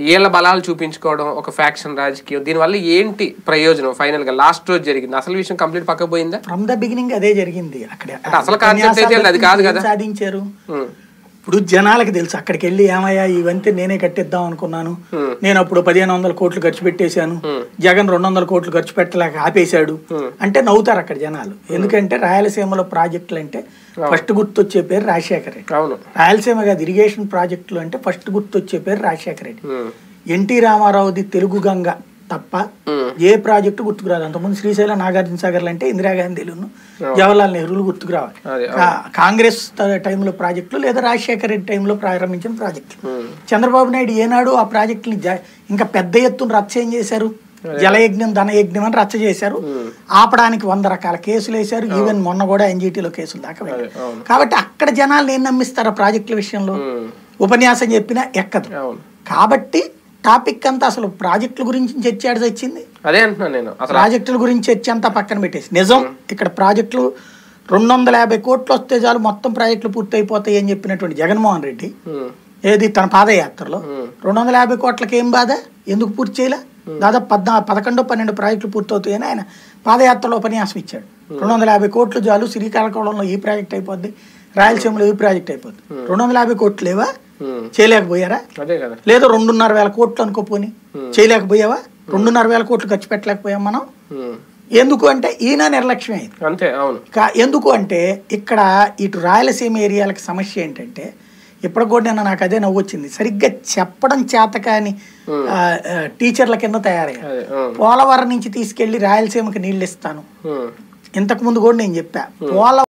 ఏళ్ళ బలాలు చూపించుకోవడం ఒక ఫ్యాక్షన్ రాజకీయం దీనివల్ల ఏంటి ప్రయోజనం ఫైనల్ గా లాస్ట్ రోజు జరిగింది అసలు విషయం కంప్లీట్ పక్క పోయిందా ఫ్రమ్ ద బిగినింగ్ అదే జరిగింది అక్కడ అసలు concept అయితే అది కాదు కదా. ఏం సాధించారు ఉమ్, ఇప్పుడు జనాలకు తెలుసు అక్కడికి వెళ్ళి ఏమయ్యా ఇవంతే నేనే కట్టిద్దాం అనుకున్నాను నేను అప్పుడు పదిహేను వందల కోట్లు ఖర్చు పెట్టేశాను జగన్ రెండు వందల కోట్లు ఖర్చు పెట్టలేక ఆపేశాడు అంటే నవ్వుతారు అక్కడ జనాలు ఎందుకంటే రాయలసీమలో ప్రాజెక్టులు అంటే ఫస్ట్ గుర్తొచ్చే పేరు రాజశేఖర రెడ్డి అవును రాయలసీమ కాదు ఇరిగేషన్ ప్రాజెక్టులు అంటే ఫస్ట్ గుర్తొచ్చే పేరు రాజశేఖర రెడ్డి ఉమ్, ఎన్టీ రామారావుది తెలుగు గంగ తప్ప ఉమ్, ఏ ప్రాజెక్టు గుర్తుకు రాదు అంతకుముందు శ్రీశైలం నాగార్జున సాగర్లు అంటే ఇందిరాగాంధీలు జవహర్లాల్ నెహ్రూలు గుర్తుకు రావాలి అదే, కా- కాంగ్రెస్ ట- టైంలో ప్రాజెక్టులు లేదా రాజశేఖర రెడ్డి టైంలో ప్రారంభించిన ప్రాజెక్టులు ఉమ్, చంద్రబాబు నాయుడు ఏనాడు ఆ ప్రాజెక్టుని జ- ఇంకా పెద్ద ఎత్తున రచ్చ ఏం చేశారు జలయజ్ఞం ధనయజ్ఞం అని రచ్చ చేశారు ఆపడానికి వంద రకాల కేసులు వేశారు ఈవెన్ మొన్న కూడా ఎన్జిటీలో కేసులు దాకా వెళ్ళారు అదే, అవును కాబట్టి అక్కడ జనాలు ఏం నమ్మిస్తారు ఆ ప్రాజెక్టుల విషయంలో ఉమ్, ఉపన్యాసం చెప్పినా ఎక్కదు అవును కాబట్టి టాపిక్ అంతా అసలు ప్రాజెక్టుల గురించి చర్చాడు వచ్చింది అదే అంటున్నాను నేను అసలు ప్రాజెక్టుల గురించి చర్చ అంతా పక్కన పెట్టేసి నిజం ఇక్కడ ప్రాజెక్టులు రెండు వందల యాభై కోట్లు వస్తే చాలు మొత్తం ప్రాజెక్టులు పూర్తి అయిపోతాయి అని చెప్పినటువంటి జగన్మోహన్ రెడ్డి ఉమ్, ఏది తన పాదయాత్రలో ఉమ్, రెండు వందల యాభై కోట్లకి ఏం బాధ ఎందుకు పూర్తి చేయలే దాదాపు పద్నా పదకొండు పన్నెండు ప్రాజెక్టులు పూర్తవుతాయని ఆయన పాదయాత్రలో ఉపన్యాసం ఇచ్చాడు రెండు వందల యాభై కోట్లు చాలు శ్రీకాకుళంలో ఈ ప్రాజెక్ట్ అయిపోద్ది రాయలసీమలో ఈ ప్రాజెక్ట్ అయిపోద్ది రెండు వందల యాభై కోట్లు లేవా ఉమ్, చేయలేకపోయారా అదే కదా లేదా రెండున్నర వేల కోట్లు అనుకోపోని చేయలేకపోయావా రెండున్నర వేల కోట్లు ఖర్చు పెట్టలేకపోయాం మనం ఉమ్, ఎందుకు అంటే ఈయన నిర్లక్ష్యం అయింది అంతే అవును కా- ఎందుకు అంటే ఇక్కడ ఇటు రాయలసీమ ఏరియాలకు సమస్య ఏంటంటే ఇప్పుడు కూడా నిన్న నాకు అదే నవ్వు వచ్చింది సరిగ్గా చెప్పడం చేత కాని ఆ, ఆ, టీచర్ల కింద తయారయ్యారు అదే ఉమ్, పోలవరం నుంచి తీసుకెళ్లి రాయలసీమకి నీళ్ళు ఇస్తాను ఉమ్. ఇంతకు ముందు కూడా నేను చెప్పా పోలవరం